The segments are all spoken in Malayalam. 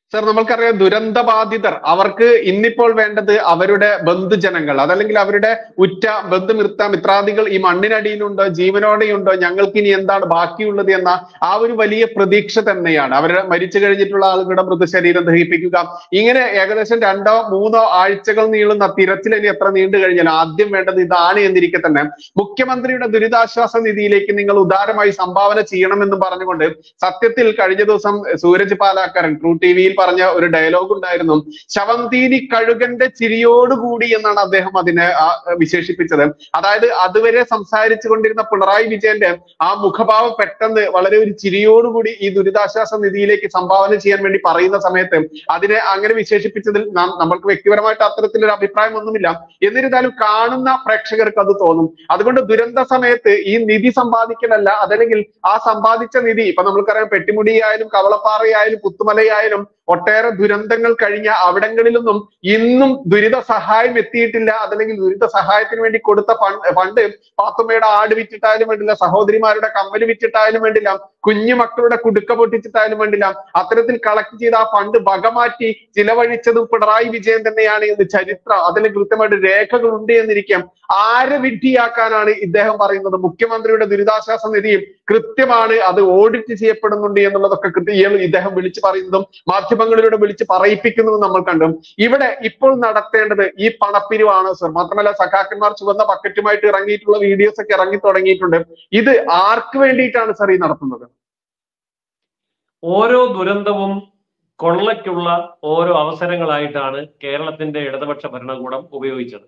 സർ നമ്മൾക്കറിയാം ദുരന്ത ബാധിതർ അവർക്ക് ഇന്നിപ്പോൾ വേണ്ടത് അവരുടെ ബന്ധുജനങ്ങൾ അതല്ലെങ്കിൽ അവരുടെ ഉറ്റ ബന്ധുമിത്ര മിത്രാദികൾ ഈ മണ്ണിനടിയിലുണ്ടോ ജീവനോടെയുണ്ടോ ഞങ്ങൾക്ക് ഇനി എന്താണ് ബാക്കിയുള്ളത് എന്ന ആ ഒരു വലിയ പ്രതീക്ഷ തന്നെയാണ് അവരുടെ മരിച്ചു കഴിഞ്ഞിട്ടുള്ള ആളുകളുടെ മൃതശരീരം ദഹിപ്പിക്കുക ഇങ്ങനെ ഏകദേശം രണ്ടോ മൂന്നോ ആഴ്ചകൾ നീളുന്ന തിരച്ചിൽ ഇനി എത്ര നീണ്ടു കഴിഞ്ഞാൽ ആദ്യം വേണ്ടത് ഇതാണ് എന്നിരിക്കെ തന്നെ മുഖ്യമന്ത്രിയുടെ ദുരിതാശ്വാസ നിധിയിലേക്ക് നിങ്ങൾ ഉദാരമായി സംഭാവന ചെയ്യണമെന്ന് പറഞ്ഞുകൊണ്ട് സത്യത്തിൽ കഴിഞ്ഞ ദിവസം സൂരജ് പാലാക്കരൻ ട്രൂ ടി വിയിൽ പറഞ്ഞ ഒരു ഡയലോഗ് ഉണ്ടായിരുന്നു ശവന്തീനി കഴുകന്റെ ചിരിയോടുകൂടി എന്നാണ് അദ്ദേഹം അതിനെ ആ, വിശേഷിപ്പിച്ചത് അതായത് അതുവരെ സംസാരിച്ചു കൊണ്ടിരുന്ന പിണറായി വിജയന്റെ ആ മുഖഭാവം പെട്ടെന്ന് വളരെ ഒരു ചിരിയോടുകൂടി ഈ ദുരിതാശ്വാസ നിധിയിലേക്ക് സംഭാവന ചെയ്യാൻ വേണ്ടി പറയുന്ന സമയത്ത് അതിനെ അങ്ങനെ വിശേഷിപ്പിച്ചതിൽ നാം നമ്മൾക്ക് വ്യക്തിപരമായിട്ട് അത്തരത്തിലൊരു അഭിപ്രായം ഒന്നുമില്ല എന്നിരുന്നാലും കാണുന്ന പ്രേക്ഷകർക്ക് അത് തോന്നും അതുകൊണ്ട് ദുരന്ത സമയത്ത് ഈ നിധി സമ്പാദിക്കലല്ല അതല്ലെങ്കിൽ ആ സമ്പാദിച്ച നിധി ഇപ്പൊ നമ്മൾക്കറിയാം പെട്ടിമുടിയായാലും കവളപ്പാറയായാലും പുത്തുമലയായാലും ഒട്ടേറെ ദുരന്തങ്ങൾ കഴിഞ്ഞ അവിടങ്ങളിലൊന്നും ഇന്നും ദുരിത സഹായം എത്തിയിട്ടില്ല അതല്ലെങ്കിൽ ദുരിത സഹായത്തിന് വേണ്ടി കൊടുത്ത ഫണ്ട് ഫണ്ട് പാത്തുമ്മയുടെ ആട് വിറ്റിട്ടായാലും വേണ്ടില്ല സഹോദരിമാരുടെ കമ്മല് വിറ്റിട്ടായാലും വേണ്ടില്ല കുഞ്ഞു മക്കളുടെ കുടുക്ക പൊട്ടിച്ചിട്ടായാലും വേണ്ടില്ല അത്തരത്തിൽ കളക്ട് ചെയ്ത ആ ഫണ്ട് വകമാറ്റി ചിലവഴിച്ചതും പിണറായി വിജയൻ തന്നെയാണ് എന്ന് ചരിത്രം അതിൽ കൃത്യമായിട്ട് രേഖകളുണ്ട് എന്നിരിക്കാം ആരെ വിഡ്ഢിയാക്കാനാണ് ഇദ്ദേഹം പറയുന്നത് മുഖ്യമന്ത്രിയുടെ ദുരിതാശ്വാസ നിധിയും കൃത്യമാണ് അത് ഓഡിറ്റ് ചെയ്യപ്പെടുന്നുണ്ട് എന്നുള്ളതൊക്കെ കൃത്യം ഇയാൾ ഇദ്ദേഹം വിളിച്ചു പറയുന്നതും മാധ്യമങ്ങളിലൂടെ വിളിച്ച് പറയിപ്പിക്കുന്നതും നമ്മൾ കണ്ടു ഇവിടെ ഇപ്പോൾ നടത്തേണ്ടത് ഈ പണപ്പിരിവാണ് സർ മാത്രമല്ല സഖാക്കന്മാർ ചുവന്ന ബക്കറ്റുമായിട്ട് ഇറങ്ങിയിട്ടുള്ള വീഡിയോസ് ഒക്കെ ഇറങ്ങി തുടങ്ങിയിട്ടുണ്ട് ഇത് ആർക്ക് വേണ്ടിയിട്ടാണ് സർ ഈ നടത്തുന്നത് ഓരോ ദുരന്തവും കൊള്ളയ്ക്കുള്ള ഓരോ അവസരങ്ങളായിട്ടാണ് കേരളത്തിന്റെ ഇടതുപക്ഷ ഭരണകൂടം ഉപയോഗിച്ചത്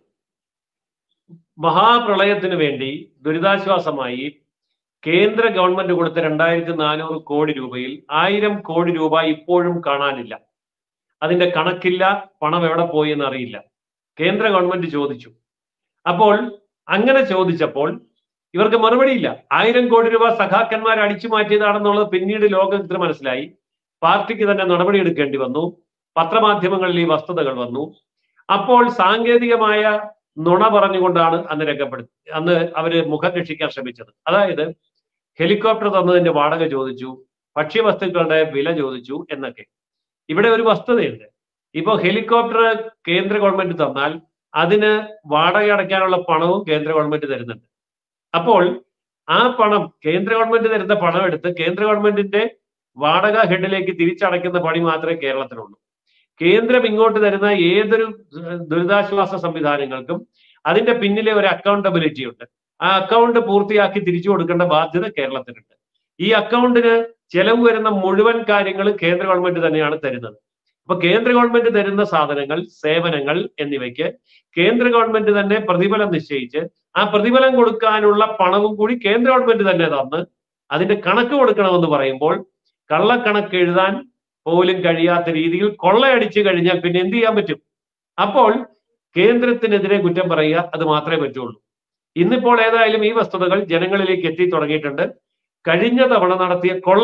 മഹാപ്രളയത്തിന് വേണ്ടി ദുരിതാശ്വാസമായി കേന്ദ്ര ഗവൺമെന്റ് കൊടുത്ത രണ്ടായിരത്തി നാനൂറ് കോടി രൂപയിൽ ആയിരം കോടി രൂപ ഇപ്പോഴും കാണാനില്ല അതിന്റെ കണക്കില്ല പണം എവിടെ പോയി എന്ന് അറിയില്ല കേന്ദ്ര ഗവൺമെന്റ് ചോദിച്ചു അപ്പോൾ അങ്ങനെ ചോദിച്ചപ്പോൾ ഇവർക്ക് മറുപടിയില്ല ആയിരം കോടി രൂപ സഖാക്കന്മാർ അടിച്ചു മാറ്റിയതാണെന്നുള്ളത് പിന്നീട് ലോകത്തിന് മനസ്സിലായി പാർട്ടിക്ക് തന്നെ നടപടി എടുക്കേണ്ടി വന്നു പത്രമാധ്യമങ്ങളിൽ ഈ വസ്തുതകൾ വന്നു അപ്പോൾ സാങ്കേതികമായ നുണ പറഞ്ഞുകൊണ്ടാണ് അന്ന് രംഗപ്പെടുത്തി അന്ന് അവര് മുഖം രക്ഷിക്കാൻ ശ്രമിച്ചത് അതായത് ഹെലികോപ്റ്റർ തന്നതിന്റെ വാടക ചോദിച്ചു ഭക്ഷ്യവസ്തുക്കളുടെ വില ചോദിച്ചു എന്നൊക്കെ ഇവിടെ ഒരു വസ്തുതയുണ്ട് ഇപ്പോ ഹെലികോപ്റ്റർ കേന്ദ്ര ഗവൺമെന്റ് തന്നാൽ അതിന് വാടക അടയ്ക്കാനുള്ള പണവും കേന്ദ്ര ഗവൺമെന്റ് തരുന്നുണ്ട് അപ്പോൾ ആ പണം കേന്ദ്ര ഗവൺമെന്റ് തരുന്ന പണം എടുത്ത് കേന്ദ്ര ഗവൺമെന്റിന്റെ വാടക ഹെഡിലേക്ക് തിരിച്ചടയ്ക്കുന്ന പണി മാത്രമേ കേരളത്തിലുള്ളൂ കേന്ദ്രം ഇങ്ങോട്ട് തരുന്ന ഏതൊരു ദുരിതാശ്വാസ സംവിധാനങ്ങൾക്കും അതിന്റെ പിന്നിലെ ഒരു അക്കൗണ്ടബിലിറ്റി ഉണ്ട് ആ അക്കൗണ്ട് പൂർത്തിയാക്കി തിരിച്ചു കൊടുക്കേണ്ട ബാധ്യത കേരളത്തിനുണ്ട് ഈ അക്കൗണ്ടിന് ചെലവ് വരുന്ന മുഴുവൻ കാര്യങ്ങൾ കേന്ദ്ര ഗവൺമെന്റ് തന്നെയാണ് തരുന്നത് അപ്പൊ കേന്ദ്ര ഗവൺമെന്റ് തരുന്ന സാധനങ്ങൾ സേവനങ്ങൾ എന്നിവയ്ക്ക് കേന്ദ്ര ഗവൺമെന്റ് തന്നെ പ്രതിഫലം നിശ്ചയിച്ച് ആ പ്രതിഫലം കൊടുക്കാനുള്ള പണവും കൂടി കേന്ദ്ര ഗവൺമെന്റ് തന്നെ തന്ന് അതിന്റെ കണക്ക് കൊടുക്കണമെന്ന് പറയുമ്പോൾ കള്ളക്കണക്ക് എഴുതാൻ പോലും കഴിയാത്ത രീതിയിൽ കൊള്ളയടിച്ചു കഴിഞ്ഞാൽ പിന്നെ എന്ത് ചെയ്യാൻ പറ്റും അപ്പോൾ കേന്ദ്രത്തിനെതിരെ കുറ്റം പറയുക അത് മാത്രമേ പറ്റുള്ളൂ ഇന്നിപ്പോൾ ഏതായാലും ഈ വസ്തുതകൾ ജനങ്ങളിലേക്ക് എത്തി തുടങ്ങിയിട്ടുണ്ട് കഴിഞ്ഞ തവണ നടത്തിയ കൊള്ള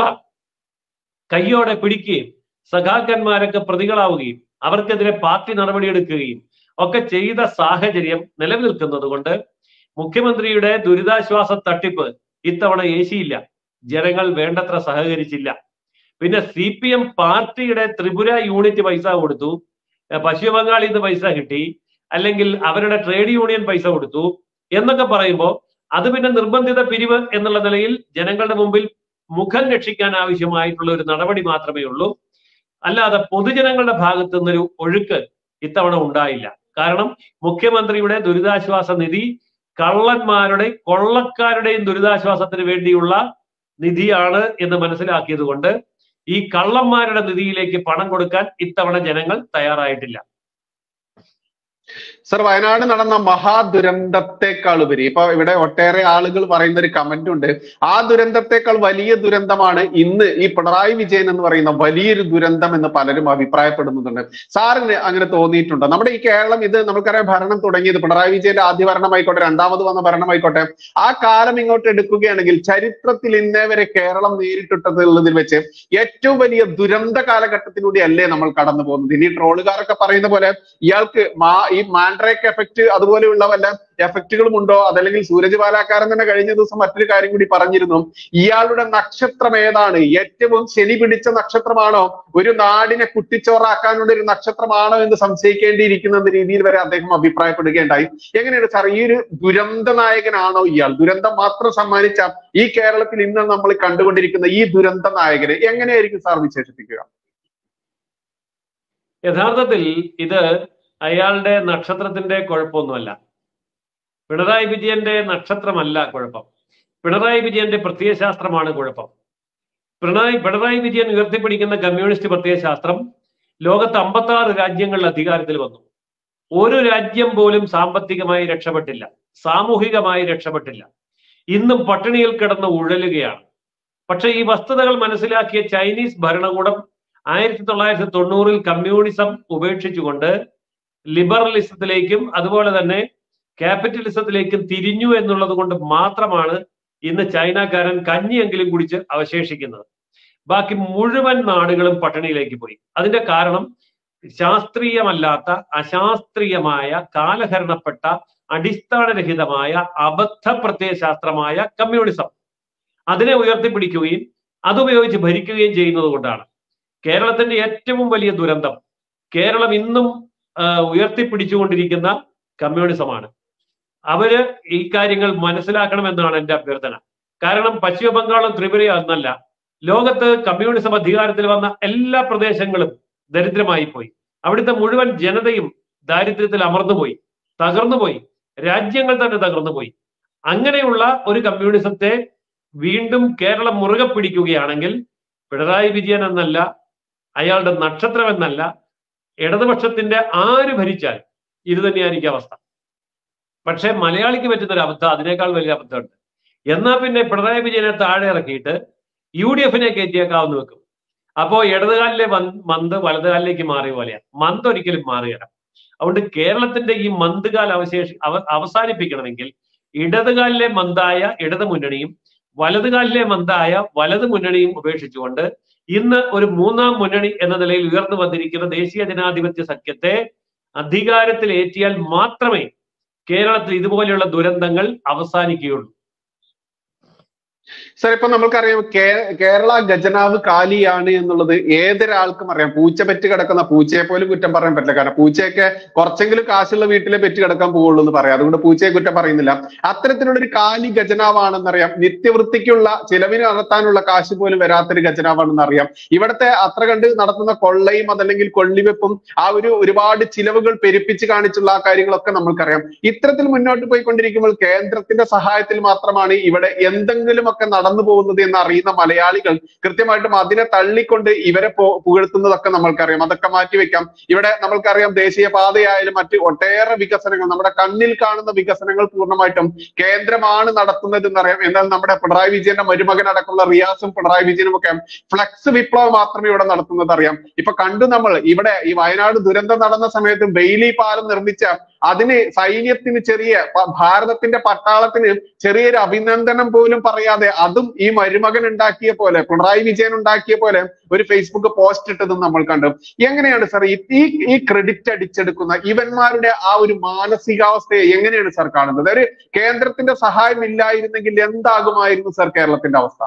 കയ്യോടെ പിടിക്കുകയും സഖാക്കന്മാരൊക്കെ പ്രതികളാവുകയും അവർക്കെതിരെ പാർട്ടി നടപടിയെടുക്കുകയും ഒക്കെ ചെയ്ത സാഹചര്യം നിലനിൽക്കുന്നത് കൊണ്ട് മുഖ്യമന്ത്രിയുടെ ദുരിതാശ്വാസ തട്ടിപ്പ് ഇത്തവണ ഏശിയില്ല ജനങ്ങൾ വേണ്ടത്ര സഹകരിച്ചില്ല പിന്നെ സി പി എം പാർട്ടിയുടെ ത്രിപുര യൂണിറ്റ് പൈസ കൊടുത്തു ഏർ പശ്ചിമ ബംഗാളിൽ നിന്ന് പൈസ കിട്ടി അല്ലെങ്കിൽ അവരുടെ ട്രേഡ് യൂണിയൻ പൈസ കൊടുത്തു എന്നൊക്കെ പറയുമ്പോൾ അത് പിന്നെ നിർബന്ധിത പിരിവ് എന്നുള്ള നിലയിൽ ജനങ്ങളുടെ മുമ്പിൽ മുഖം രക്ഷിക്കാൻ ആവശ്യമായിട്ടുള്ള ഒരു നടപടി മാത്രമേ ഉള്ളൂ അല്ലാതെ പൊതുജനങ്ങളുടെ ഭാഗത്തു നിന്നൊരു ഒഴുക്ക് ഇത്തവണ ഉണ്ടായില്ല കാരണം മുഖ്യമന്ത്രിയുടെ ദുരിതാശ്വാസ നിധി കള്ളന്മാരുടെ കൊള്ളക്കാരുടെയും ദുരിതാശ്വാസത്തിന് വേണ്ടിയുള്ള നിധിയാണ് എന്ന് മനസ്സിലാക്കിയത് കൊണ്ട് ഈ കള്ളന്മാരുടെ നിധിയിലേക്ക് പണം കൊടുക്കാൻ ഇത്തവണ ജനങ്ങൾ തയ്യാറായിട്ടില്ല സർ വയനാട് നടന്ന മഹാദുരന്തത്തെക്കാൾ ഉപരി ഇപ്പൊ ഇവിടെ ഒട്ടേറെ ആളുകൾ പറയുന്ന ഒരു കമന്റ് ഉണ്ട് ആ ദുരന്തത്തെക്കാൾ വലിയ ദുരന്തമാണ് ഇന്ന് ഈ പിണറായി വിജയൻ എന്ന് പറയുന്ന വലിയൊരു ദുരന്തം എന്ന് പലരും അഭിപ്രായപ്പെടുന്നുണ്ട് സാറിന് അങ്ങനെ തോന്നിയിട്ടുണ്ടോ നമ്മുടെ ഈ കേരളം ഇത് നമുക്കറിയാം ഭരണം തുടങ്ങിയത് പിണറായി വിജയന്റെ ആദ്യ ഭരണമായിക്കോട്ടെ രണ്ടാമത് വന്ന ഭരണമായിക്കോട്ടെ ആ കാലം ഇങ്ങോട്ട് എടുക്കുകയാണെങ്കിൽ ചരിത്രത്തിൽ ഇന്നേ വരെ കേരളം നേരിട്ടിട്ടുള്ളതിൽ വെച്ച് ഏറ്റവും വലിയ ദുരന്ത കാലഘട്ടത്തിലൂടെ അല്ലേ നമ്മൾ കടന്നു പോകുന്നത് ഇനി ട്രോളുകാരൊക്കെ പറയുന്ന പോലെ ഇയാൾക്ക് മാ ഈ മാൻഡ്രേക്ക് എഫക്റ്റ് അതുപോലെയുള്ള വല്ല എഫക്റ്റുകളും ഉണ്ടോ അതല്ലെങ്കിൽ സൂരജ് പാലാക്കാരൻ തന്നെ കഴിഞ്ഞ ദിവസം മറ്റൊരു കാര്യം കൂടി പറഞ്ഞിരുന്നു ഇയാളുടെ നക്ഷത്രം ഏതാണ് ഏറ്റവും ശനി പിടിച്ച നക്ഷത്രമാണോ ഒരു നാടിനെ കുട്ടിച്ചോറാക്കാനുള്ള ഒരു നക്ഷത്രമാണോ എന്ന് സംശയിക്കേണ്ടിയിരിക്കുന്ന എന്ന രീതിയിൽ വരെ അദ്ദേഹം അഭിപ്രായപ്പെടുകയുണ്ടായി എങ്ങനെയാണ് സാർ ഈ ഒരു ദുരന്ത നായകനാണോ ഇയാൾ ദുരന്തം മാത്രം സമ്മാനിച്ച ഈ കേരളത്തിൽ ഇന്ന് നമ്മൾ കണ്ടുകൊണ്ടിരിക്കുന്ന ഈ ദുരന്ത നായകനെ എങ്ങനെയായിരിക്കും സാർ വിശേഷിപ്പിക്കുക യഥാർത്ഥത്തിൽ ഇത് അയാളുടെ നക്ഷത്രത്തിന്റെ കുഴപ്പമൊന്നുമല്ല പിണറായി വിജയന്റെ നക്ഷത്രമല്ല കുഴപ്പം പിണറായി വിജയന്റെ പ്രത്യയശാസ്ത്രമാണ് കുഴപ്പം പിണറായി പിണറായി വിജയൻ ഉയർത്തിപ്പിടിക്കുന്ന കമ്മ്യൂണിസ്റ്റ് പ്രത്യയശാസ്ത്രം ലോകത്ത് അമ്പത്തി ആറ് രാജ്യങ്ങളിൽ അധികാരത്തിൽ വന്നു ഒരു രാജ്യം പോലും സാമ്പത്തികമായി രക്ഷപ്പെട്ടില്ല സാമൂഹികമായി രക്ഷപ്പെട്ടില്ല ഇന്നും പട്ടിണിയിൽ കിടന്ന് ഉഴലുകയാണ് പക്ഷെ ഈ വസ്തുതകൾ മനസ്സിലാക്കിയ ചൈനീസ് ഭരണകൂടം ആയിരത്തി തൊള്ളായിരത്തി തൊണ്ണൂറിൽ കമ്മ്യൂണിസം ഉപേക്ഷിച്ചുകൊണ്ട് ലിബറലിസത്തിലേക്കും അതുപോലെ തന്നെ ക്യാപിറ്റലിസത്തിലേക്കും തിരിഞ്ഞു എന്നുള്ളത് കൊണ്ട് മാത്രമാണ് ഇന്ന് ചൈനക്കാരൻ കഞ്ഞിയെങ്കിലും കുടിച്ച് അവശേഷിക്കുന്നത് ബാക്കി മുഴുവൻ നാടുകളും പട്ടിണിയിലേക്ക് പോയി അതിന്റെ കാരണം ശാസ്ത്രീയമല്ലാത്ത അശാസ്ത്രീയമായ കാലഹരണപ്പെട്ട അടിസ്ഥാനരഹിതമായ അബദ്ധ പ്രത്യയശാസ്ത്രമായ കമ്മ്യൂണിസം അതിനെ ഉയർത്തിപ്പിടിക്കുകയും അതുപയോഗിച്ച് ഭരിക്കുകയും ചെയ്യുന്നത് കൊണ്ടാണ് കേരളത്തിന്റെ ഏറ്റവും വലിയ ദുരന്തം കേരളം ഇന്നും ഉയർത്തിപ്പിടിച്ചുകൊണ്ടിരിക്കുന്ന കമ്മ്യൂണിസമാണ് അവര് ഈ കാര്യങ്ങൾ മനസ്സിലാക്കണമെന്നാണ് എന്റെ അഭ്യർത്ഥന കാരണം പശ്ചിമ ബംഗാളും ത്രിപുരയും എന്നല്ല ലോകത്ത് കമ്മ്യൂണിസം അധികാരത്തിൽ വന്ന എല്ലാ പ്രദേശങ്ങളും ദരിദ്രമായി പോയി അവിടുത്തെ മുഴുവൻ ജനതയും ദാരിദ്ര്യത്തിൽ അമർന്നുപോയി തകർന്നുപോയി രാജ്യങ്ങൾ തന്നെ തകർന്നുപോയി അങ്ങനെയുള്ള ഒരു കമ്മ്യൂണിസത്തെ വീണ്ടും കേരളം മുറുകെ പിടിക്കുകയാണെങ്കിൽ പിണറായി വിജയൻ എന്നല്ല അയാളുടെ നക്ഷത്രം എന്നല്ല ഇടതുപക്ഷത്തിന്റെ ആര് ഭരിച്ചാൽ ഇത് തന്നെയായിരിക്കും അവസ്ഥ പക്ഷെ മലയാളിക്ക് പറ്റുന്ന ഒരു അബദ്ധം അതിനേക്കാൾ വലിയ അബദ്ധമുണ്ട് എന്നാ പിന്നെ പിണറായി വിജയനെ താഴെ ഇറക്കിയിട്ട് യു ഡി എഫിനെ കയറ്റിയേക്കാവുന്ന വെക്കും അപ്പോ ഇടതുകാലിലെ മന്ത് വലതുകാലിലേക്ക് മാറിയ പോലെയാണ് മന്ത് ഒരിക്കലും മാറുകയില്ല അതുകൊണ്ട് കേരളത്തിന്റെ ഈ മന്തുകാൽ അവശേഷി അവ അവസാനിപ്പിക്കണമെങ്കിൽ ഇടതുകാലിലെ മന്തായ ഇടത് മുന്നണിയും വലതുകാലിലെ മന്തായ വലത് മുന്നണിയും ഉപേക്ഷിച്ചുകൊണ്ട് ഇന്ന് ഒരു മൂന്നാം മുന്നണി എന്ന നിലയിൽ ഉയർന്നു വന്നിരിക്കുന്ന ദേശീയ ജനാധിപത്യ സഖ്യത്തെ അധികാരത്തിൽ ഏറ്റിയാൽ മാത്രമേ കേരളത്തിൽ ഇതുപോലെയുള്ള ദുരന്തങ്ങൾ അവസാനിക്കുകയുള്ളൂ സാർ ഇപ്പൊ നമുക്കറിയാം കേരള ഖജനാവ് കാലിയാണ് എന്നുള്ളത് ഏതൊരാൾക്കും അറിയാം പൂച്ച പെറ്റ് കിടക്കുന്ന പൂച്ചയെ പോലും കുറ്റം പറയാൻ പറ്റില്ല കാരണം പൂച്ചയൊക്കെ കുറച്ചെങ്കിലും കാശുള്ള വീട്ടിലെ പെറ്റ് കിടക്കാൻ പോവുള്ളൂ എന്ന് പറയാം അതുകൊണ്ട് പൂച്ചയെ കുറ്റം പറയുന്നില്ല അത്തരത്തിലുള്ള ഒരു കാലി ഖജനാവാണെന്നറിയാം നിത്യവൃത്തിക്കുള്ള ചിലവിന് നടത്താനുള്ള കാശ് പോലും വരാത്തൊരു ഖജനാവാണെന്ന് അറിയാം ഇവിടുത്തെ അത്ര കണ്ട് നടത്തുന്ന കൊള്ളയും അതല്ലെങ്കിൽ കൊള്ളിവെപ്പും ആ ഒരു ഒരുപാട് ചിലവുകൾ പെരുപ്പിച്ച് കാണിച്ചുള്ള ആ കാര്യങ്ങളൊക്കെ നമ്മൾക്കറിയാം ഇത്തരത്തിൽ മുന്നോട്ട് പോയിക്കൊണ്ടിരിക്കുമ്പോൾ കേന്ദ്രത്തിന്റെ സഹായത്തിൽ മാത്രമാണ് ഇവിടെ എന്തെങ്കിലും ഒക്കെ നടന്നു പോകുന്നത് എന്ന് അറിയുന്ന മലയാളികൾ കൃത്യമായിട്ടും അതിനെ തള്ളിക്കൊണ്ട് ഇവരെ പുകഴ്ത്തുന്നതൊക്കെ നമ്മൾക്കറിയാം അതൊക്കെ മാറ്റിവെക്കാം ഇവിടെ നമ്മൾക്കറിയാം ദേശീയ പാതയായാലും മറ്റ് ഒട്ടേറെ വികസനങ്ങൾ നമ്മുടെ കണ്ണിൽ കാണുന്ന വികസനങ്ങൾ പൂർണ്ണമായിട്ടും കേന്ദ്രമാണ് നടത്തുന്നത് എന്നറിയാം എന്നാൽ നമ്മുടെ പിണറായി വിജയന്റെ മരുമകൻ അടക്കമുള്ള റിയാസും പിണറായി വിജയനും ഒക്കെ ഫ്ലക്സ് വിപ്ലവം മാത്രമേ ഇവിടെ നടത്തുന്നത് അറിയാം ഇപ്പൊ കണ്ടു നമ്മൾ ഇവിടെ ഈ വയനാട് ദുരന്തം നടന്ന സമയത്ത് ബെയിലി പാലം നിർമ്മിച്ച അതിന് സൈന്യത്തിന് ചെറിയ ഭാരതത്തിന്റെ പട്ടാളത്തിന് ചെറിയൊരു അഭിനന്ദനം പോലും പറയാതെ അതും ഈ മരുമകൻ ഉണ്ടാക്കിയ പോലെ പിണറായി വിജയൻ ഉണ്ടാക്കിയ പോലെ ഒരു ഫേസ്ബുക്ക് പോസ്റ്റ് ഇട്ടതും നമ്മൾ കണ്ടു എങ്ങനെയാണ് സാർ ഈ ഈ ക്രെഡിറ്റ് അടിച്ചെടുക്കുന്ന ഇവന്മാരുടെ ആ ഒരു മാനസികാവസ്ഥയെ എങ്ങനെയാണ് സാർ കാണുന്നത് ഒരു കേന്ദ്രത്തിന്റെ സഹായം ഇല്ലായിരുന്നെങ്കിൽ എന്താകുമായിരുന്നു സാർ കേരളത്തിന്റെ അവസ്ഥ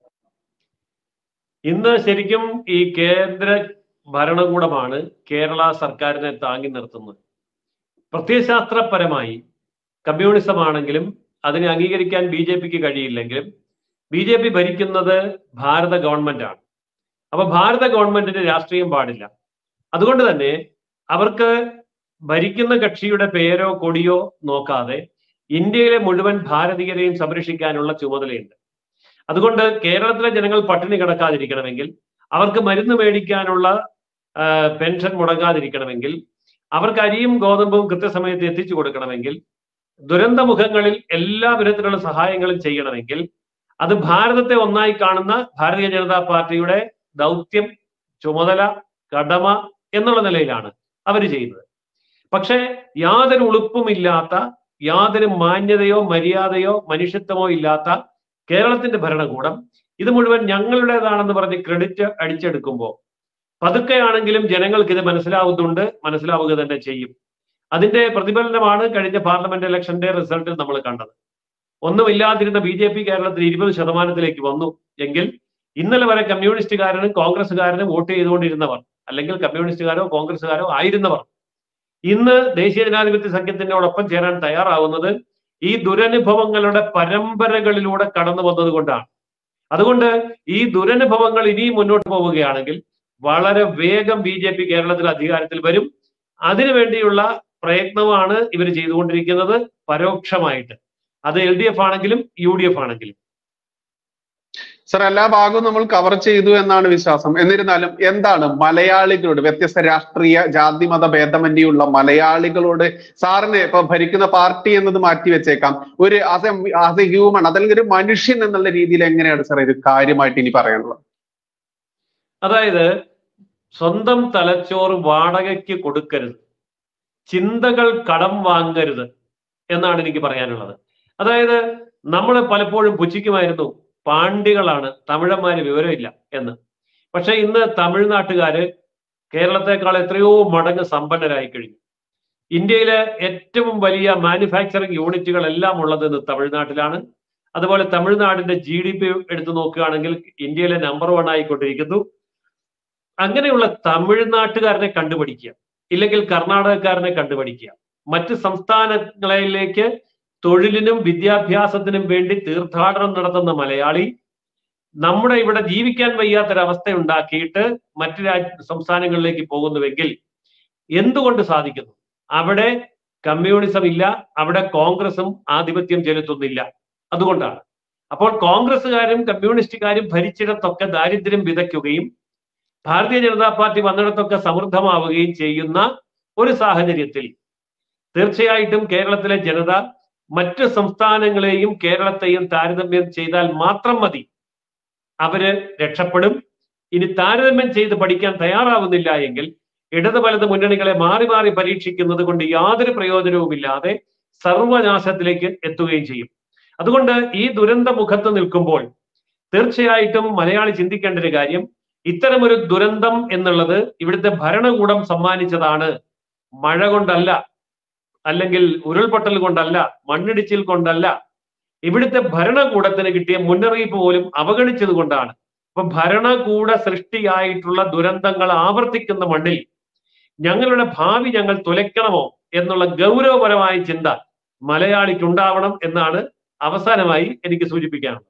ഇന്ന് ശരിക്കും ഈ കേന്ദ്ര ഭരണകൂടമാണ് കേരള സർക്കാരിനെ താങ്ങി നിർത്തുന്നത് പ്രത്യയശാസ്ത്രപരമായി കമ്മ്യൂണിസം ആണെങ്കിലും അതിനെ അംഗീകരിക്കാൻ ബി ജെ പിക്ക് കഴിയില്ലെങ്കിലും ബി ജെ പി ഭരിക്കുന്നത് ഭാരത ഗവൺമെന്റ് ആണ് അപ്പൊ ഭാരത ഗവൺമെന്റിന് രാഷ്ട്രീയം പാടില്ല അതുകൊണ്ട് തന്നെ അവർക്ക് ഭരിക്കുന്ന കക്ഷിയുടെ പേരോ കൊടിയോ നോക്കാതെ ഇന്ത്യയിലെ മുഴുവൻ ഭാരതീയരെയും സംരക്ഷിക്കാനുള്ള ചുമതലയുണ്ട് അതുകൊണ്ട് കേരളത്തിലെ ജനങ്ങൾ പട്ടിണി കിടക്കാതിരിക്കണമെങ്കിൽ അവർക്ക് മരുന്ന് മേടിക്കാനുള്ള പെൻഷൻ മുടങ്ങാതിരിക്കണമെങ്കിൽ അവർക്ക് അരിയും ഗോതമ്പും കൃത്യസമയത്ത് എത്തിച്ചു കൊടുക്കണമെങ്കിൽ ദുരന്തമുഖങ്ങളിൽ എല്ലാ വിധത്തിലുള്ള സഹായങ്ങളും ചെയ്യണമെങ്കിൽ അത് ഭാരതത്തെ ഒന്നായി കാണുന്ന ഭാരതീയ ജനതാ പാർട്ടിയുടെ ദൗത്യം ചുമതല കടമ എന്നുള്ള നിലയിലാണ് അവർ ചെയ്യുന്നത് പക്ഷേ യാതൊരു ഉളുപ്പുമില്ലാത്ത യാതൊരു മാന്യതയോ മര്യാദയോ മനുഷ്യത്വമോ ഇല്ലാത്ത കേരളത്തിന്റെ ഭരണകൂടം ഇത് മുഴുവൻ ഞങ്ങളുടേതാണെന്ന് പറഞ്ഞ് ക്രെഡിറ്റ് അടിച്ചെടുക്കുമ്പോൾ പതുക്കെയാണെങ്കിലും ജനങ്ങൾക്ക് ഇത് മനസ്സിലാവുന്നുണ്ട് മനസ്സിലാവുക തന്നെ ചെയ്യും അതിന്റെ പ്രതിഫലനമാണ് കഴിഞ്ഞ പാർലമെന്റ് ഇലക്ഷന്റെ റിസൾട്ടിൽ നമ്മൾ കണ്ടത് ഒന്നുമില്ലാതിരുന്ന ബി ജെ പി കേരളത്തിൽ ഇരുപത് ശതമാനത്തിലേക്ക് വന്നു എങ്കിൽ ഇന്നലെ വരെ കമ്മ്യൂണിസ്റ്റുകാരനും കോൺഗ്രസ്സുകാരനും വോട്ട് ചെയ്തുകൊണ്ടിരുന്നവർ അല്ലെങ്കിൽ കമ്മ്യൂണിസ്റ്റുകാരോ കോൺഗ്രസ്സുകാരോ ആയിരുന്നവർ ഇന്ന് ദേശീയ ജനാധിപത്യ സഖ്യത്തിനോടൊപ്പം ചേരാൻ തയ്യാറാവുന്നത് ഈ ദുരനുഭവങ്ങളുടെ പരമ്പരകളിലൂടെ കടന്നു വന്നത് കൊണ്ടാണ് അതുകൊണ്ട് ഈ ദുരനുഭവങ്ങൾ ഇനിയും മുന്നോട്ട് പോവുകയാണെങ്കിൽ വളരെ വേഗം ബി ജെ പി കേരളത്തിൽ അധികാരത്തിൽ വരും അതിനുവേണ്ടിയുള്ള പ്രയത്നമാണ് ഇവർ ചെയ്തുകൊണ്ടിരിക്കുന്നത് പരോക്ഷമായിട്ട് അത് എൽ ഡി എഫ് ആണെങ്കിലും യു ഡി എഫ് ആണെങ്കിലും സർ എല്ലാ ഭാഗവും നമ്മൾ കവർ ചെയ്തു എന്നാണ് വിശ്വാസം എന്നിരുന്നാലും എന്താണ് മലയാളികളോട് വ്യത്യസ്ത രാഷ്ട്രീയ ജാതി മത ഭേദമന്യുള്ള മലയാളികളോട് സാറിന് ഇപ്പൊ ഭരിക്കുന്ന പാർട്ടി എന്നത് മാറ്റി വെച്ചേക്കാം ഒരു as a as a human അതല്ലെങ്കിൽ ഒരു മനുഷ്യൻ എന്നുള്ള രീതിയിൽ എങ്ങനെയാണ് സാർ ഇത് കാര്യമായിട്ട് ഇനി പറയാനുള്ളത് അതായത് സ്വന്തം തലച്ചോറ് വാടകയ്ക്ക് കൊടുക്കരുത് ചിന്തകൾ കടം വാങ്ങരുത് എന്നാണ് എനിക്ക് പറയാനുള്ളത് അതായത് നമ്മൾ പലപ്പോഴും പുച്ഛിക്കുമായിരുന്നു പാണ്ഡികളാണ് തമിഴന്മാര് വിവരമില്ല എന്ന് പക്ഷെ ഇന്ന് തമിഴ്നാട്ടുകാര് കേരളത്തെക്കാൾ എത്രയോ മടങ്ങ് സമ്പന്നരായി കഴിഞ്ഞു ഇന്ത്യയിലെ ഏറ്റവും വലിയ മാനുഫാക്ചറിംഗ് യൂണിറ്റുകൾ എല്ലാം ഉള്ളത് ഇന്ന് തമിഴ്നാട്ടിലാണ് അതുപോലെ തമിഴ്നാടിന്റെ ജി ഡി പി എടുത്തു നോക്കുകയാണെങ്കിൽ ഇന്ത്യയിലെ നമ്പർ വൺ ആയിക്കൊണ്ടിരിക്കുന്നു അങ്ങനെയുള്ള തമിഴ്നാട്ടുകാരനെ കണ്ടുപിടിക്കുക ഇല്ലെങ്കിൽ കർണാടകക്കാരനെ കണ്ടുപിടിക്കുക മറ്റ് സംസ്ഥാനങ്ങളിലേക്ക് തൊഴിലിനും വിദ്യാഭ്യാസത്തിനും വേണ്ടി തീർത്ഥാടനം നടത്തുന്ന മലയാളി നമ്മുടെ ഇവിടെ ജീവിക്കാൻ വയ്യാത്തൊരവസ്ഥ ഉണ്ടാക്കിയിട്ട് മറ്റു രാജ്യ സംസ്ഥാനങ്ങളിലേക്ക് പോകുന്നുവെങ്കിൽ എന്തുകൊണ്ട് സാധിക്കുന്നു അവിടെ കമ്മ്യൂണിസം ഇല്ല അവിടെ കോൺഗ്രസും ആധിപത്യം ചെലുത്തുന്നില്ല അതുകൊണ്ടാണ് അപ്പോൾ കോൺഗ്രസ്സുകാരും കമ്മ്യൂണിസ്റ്റുകാരും ഭരിച്ചിടത്തൊക്കെ ദാരിദ്ര്യം വിതയ്ക്കുകയും ഭാരതീയ ജനതാ പാർട്ടി വന്നിടത്തൊക്കെ സമൃദ്ധമാവുകയും ചെയ്യുന്ന ഒരു സാഹചര്യത്തിൽ തീർച്ചയായിട്ടും കേരളത്തിലെ ജനത മറ്റ് സംസ്ഥാനങ്ങളെയും കേരളത്തെയും താരതമ്യം ചെയ്താൽ മാത്രം മതി അവര് രക്ഷപ്പെടും ഇനി താരതമ്യം ചെയ്ത് പഠിക്കാൻ തയ്യാറാവുന്നില്ല എങ്കിൽ ഇടത് വലത് മുന്നണികളെ മാറി മാറി പരീക്ഷിക്കുന്നത് കൊണ്ട് യാതൊരു പ്രയോജനവുമില്ലാതെ സർവനാശത്തിലേക്ക് എത്തുകയും ചെയ്യും അതുകൊണ്ട് ഈ ദുരന്ത മുഖത്ത് നിൽക്കുമ്പോൾ തീർച്ചയായിട്ടും മലയാളി ചിന്തിക്കേണ്ട ഒരു കാര്യം ഇത്തരമൊരു ദുരന്തം എന്നുള്ളത് ഇവിടുത്തെ ഭരണകൂടം സമ്മാനിച്ചതാണ് മഴ കൊണ്ടല്ല അല്ലെങ്കിൽ ഉരുൾപൊട്ടൽ കൊണ്ടല്ല മണ്ണിടിച്ചിൽ കൊണ്ടല്ല ഇവിടുത്തെ ഭരണകൂടത്തിന് കിട്ടിയ മുന്നറിയിപ്പ് പോലും അവഗണിച്ചത് കൊണ്ടാണ് അപ്പൊ ഭരണകൂട സൃഷ്ടിയായിട്ടുള്ള ദുരന്തങ്ങൾ ആവർത്തിക്കുന്ന മണ്ണിൽ ഞങ്ങളുടെ ഭാവി ഞങ്ങൾ തുലയ്ക്കണമോ എന്നുള്ള ഗൗരവപരമായ ചിന്ത മലയാളിക്കുണ്ടാവണം എന്നാണ് അവസാനമായി എനിക്ക് സൂചിപ്പിക്കാനുള്ളത്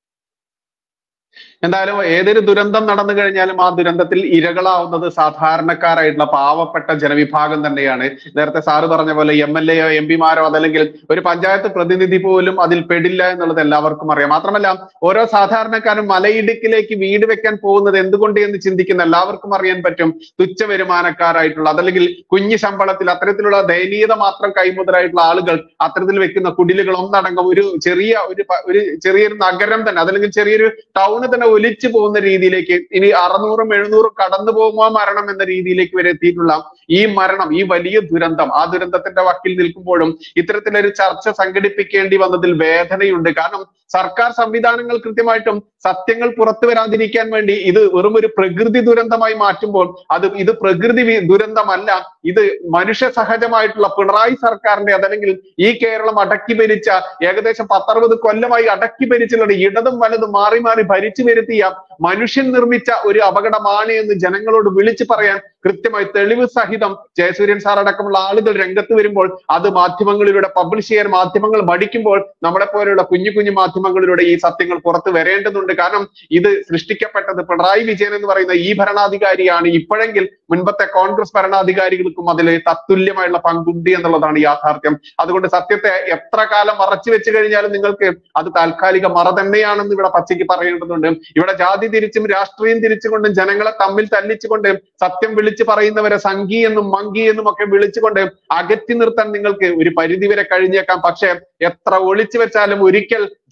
എന്തായാലും ഏതൊരു ദുരന്തം നടന്നു കഴിഞ്ഞാലും ആ ദുരന്തത്തിൽ ഇരകളാവുന്നത് സാധാരണക്കാരായിട്ടുള്ള പാവപ്പെട്ട ജനവിഭാഗം തന്നെയാണ് നേരത്തെ സാറ് പറഞ്ഞ പോലെ എം എൽ എയോ എം പിമാരോ അതല്ലെങ്കിൽ ഒരു പഞ്ചായത്ത് പ്രതിനിധി പോലും അതിൽ പെടില്ല എന്നുള്ളത് എല്ലാവർക്കും അറിയാം മാത്രമല്ല ഓരോ സാധാരണക്കാരും മലയിടുക്കിലേക്ക് വീട് വെക്കാൻ പോകുന്നത് എന്തുകൊണ്ട് എന്ന് ചിന്തിക്കുന്ന എല്ലാവർക്കും അറിയാൻ പറ്റും തുച്ഛ വരുമാനക്കാരായിട്ടുള്ള അതല്ലെങ്കിൽ കുഞ്ഞു ശമ്പളത്തിൽ അത്തരത്തിലുള്ള ദയനീയത മാത്രം കൈമുതലായിട്ടുള്ള ആളുകൾ അത്തരത്തിൽ വെക്കുന്ന കുടിലുകൾ ഒന്നടങ്കം ഒരു ചെറിയ ഒരു പ- ഒരു ചെറിയൊരു നഗരം തന്നെ അതല്ലെങ്കിൽ ചെറിയൊരു ടൗണ് തന്നെ ഒലിച്ചു പോകുന്ന രീതിയിലേക്ക് ഇനി അറുന്നൂറും എഴുന്നൂറും കടന്നു പോകുമോ മരണം എന്ന രീതിയിലേക്ക് വരെ എത്തിയിട്ടുള്ള ഈ മരണം ഈ വലിയ ദുരന്തം ആ ദുരന്തത്തിന്റെ വക്കിൽ നിൽക്കുമ്പോഴും ഇത്തരത്തിലൊരു ചർച്ച സംഘടിപ്പിക്കേണ്ടി വന്നതിൽ വേദനയുണ്ട് കാരണം സർക്കാർ സംവിധാനങ്ങൾ കൃത്യമായിട്ടും സത്യങ്ങൾ പുറത്തു വരാതിരിക്കാൻ വേണ്ടി ഇത് വെറും ഒരു പ്രകൃതി ദുരന്തമായി മാറ്റുമ്പോൾ അത് ഇത് പ്രകൃതി വി- ദുരന്തമല്ല ഇത് മനുഷ്യ സഹജമായിട്ടുള്ള പിണറായി സർക്കാരിന്റെ അതല്ലെങ്കിൽ ഈ കേരളം അടക്കി ഭരിച്ച ഏകദേശം പത്തറുപത് കൊല്ലമായി അടക്കി ഭരിച്ചുള്ള ഇടതും വലതും മാറി മാറി ഭരിച്ചു വരുത്തിയ മനുഷ്യൻ നിർമ്മിച്ച ഒരു അപകടമാണ് എന്ന് ജനങ്ങളോട് വിളിച്ചു പറയാൻ കൃത്യമായി തെളിവ് സഹിതം ജയസൂര്യൻ സാർ അടക്കമുള്ള ആളുകൾ രംഗത്ത് വരുമ്പോൾ അത് മാധ്യമങ്ങളിലൂടെ പബ്ലിഷ് ചെയ്യാൻ മാധ്യമങ്ങൾ മടിക്കുമ്പോൾ നമ്മളെ പോലെയുള്ള കുഞ്ഞു കുഞ്ഞു മാധ്യമങ്ങളിലൂടെ ഈ സത്യങ്ങൾ പുറത്തു വരേണ്ടതുണ്ട് കാരണം ഇത് സൃഷ്ടിക്കപ്പെട്ടത് പിണറായി വിജയൻ എന്ന് പറയുന്ന ഈ ഭരണാധികാരിയാണ് ഇപ്പോഴെങ്കിൽ മുൻപത്തെ കോൺഗ്രസ് ഭരണാധികാരികൾക്കും അതിൽ തത്തുല്യമായുള്ള പങ്കുണ്ട് എന്നുള്ളതാണ് യാഥാർത്ഥ്യം അതുകൊണ്ട് സത്യത്തെ എത്ര കാലം മറച്ചു വെച്ച് കഴിഞ്ഞാലും നിങ്ങൾക്ക് അത് താൽക്കാലിക മറ തന്നെയാണെന്ന് ഇവിടെ പച്ചയ്ക്ക് പറയേണ്ടതുണ്ട് ഇവിടെ ജാതി തിരിച്ചും രാഷ്ട്രീയം തിരിച്ചുകൊണ്ടും ജനങ്ങളെ തമ്മിൽ തല്ലിച്ചുകൊണ്ട് സത്യം വിളിച്ചു പറയുന്നവരെ സംഘി എന്നും മങ്കി എന്നും ഒക്കെ വിളിച്ചുകൊണ്ട് അകറ്റി നിർത്താൻ നിങ്ങൾക്ക് ഒരു പരിധി വരെ കഴിഞ്ഞേക്കാം പക്ഷേ എത്ര ഒളിച്ചു വെച്ചാലും ഒരിക്കൽ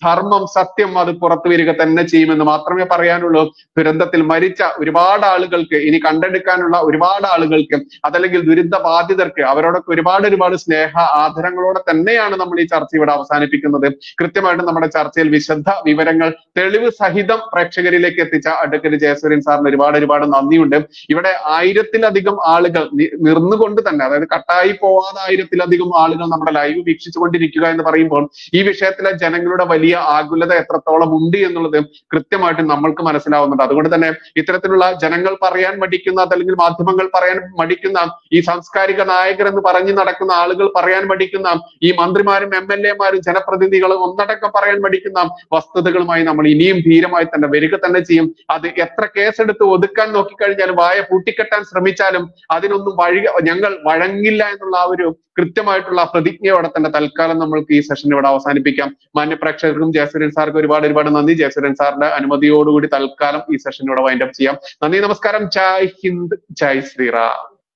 ധർമ്മം സത്യം അത് പുറത്തു വരിക തന്നെ ചെയ്യുമെന്ന് മാത്രമേ പറയാനുള്ളൂ ദുരന്തത്തിൽ മരിച്ച ഒരുപാട് ആളുകൾക്ക് ഇനി കണ്ടെടുക്കാനുള്ള ഒരുപാട് ആളുകൾക്ക് അതല്ലെങ്കിൽ ദുരിത ബാധിതർക്ക് അവരോടൊക്കെ ഒരുപാട് ഒരുപാട് സ്നേഹ ആദരങ്ങളോടെ തന്നെയാണ് നമ്മൾ ഈ ചർച്ച ഇവിടെ അവസാനിപ്പിക്കുന്നത് കൃത്യമായിട്ട് നമ്മുടെ ചർച്ചയിൽ വിശദ വിവരങ്ങൾ തെളിവ് സഹിതം പ്രേക്ഷകരിലേക്ക് എത്തിച്ച അഡ്വക്കേറ്റ് ജയസൂര്യൻ സാറിന് ഒരുപാട് ഒരുപാട് നന്ദിയുണ്ട് ഇവിടെ ആയിരത്തിലധികം ആളുകൾ നി- നിർന്നുകൊണ്ട് തന്നെ അതായത് കട്ടായി പോവാതെ ആയിരത്തിലധികം ആളുകൾ നമ്മുടെ ലൈവ് വീക്ഷിച്ചുകൊണ്ടിരിക്കുക എന്ന് പറയുമ്പോൾ ഈ വിഷയത്തിലെ ജനങ്ങളുടെ വലിയ ആകുലത എത്രത്തോളം ഉണ്ട് എന്നുള്ളത് കൃത്യമായിട്ട് നമ്മൾക്ക് മനസ്സിലാവുന്നുണ്ട് അതുകൊണ്ട് തന്നെ ഇത്തരത്തിലുള്ള ജനങ്ങൾ പറയാൻ മടിക്കുന്ന അതല്ലെങ്കിൽ മാധ്യമങ്ങൾ പറയാൻ മടിക്കുന്ന ഈ സാംസ്കാരിക നായകർ എന്ന് പറഞ്ഞു നടക്കുന്ന ആളുകൾ പറയാൻ മടിക്കുന്ന ഈ മന്ത്രിമാരും എം എൽ എമാരും ജനപ്രതിനിധികളും ഒന്നടക്കം പറയാൻ മടിക്കുന്ന വസ്തുതകളുമായി നമ്മൾ ഇനിയും ധീരമായി തന്നെ വരിക തന്നെ ചെയ്യും അത് എത്ര കേസെടുത്ത് ഒതുക്കാൻ നോക്കിക്കഴിഞ്ഞാലും വായ പൂട്ടിക്കെട്ടാൻ ശ്രമിച്ചാലും അതിനൊന്നും വഴി ഞങ്ങൾ വഴങ്ങില്ല എന്നുള്ള ആ ഒരു കൃത്യമായിട്ടുള്ള പ്രതിജ്ഞയോടെ തന്നെ തൽക്കാലം നമ്മൾക്ക് ഈ സെഷൻ ഇവിടെ അവസാനിപ്പിക്കാം മാന്യ പ്രേക്ഷകർക്കും ജയസൂര്യൻ സാർക്ക് ഒരുപാട് ഒരുപാട് നന്ദി ജയസൂര്യൻ സാറിന്റെ അനുമതിയോടുകൂടി തൽക്കാലം ഈ സെഷൻ ഇവിടെ വൈൻഡപ്പ് ചെയ്യാം നന്ദി നമസ്കാരം ജയ് ഹിന്ദ് ജയ് ശ്രീറാം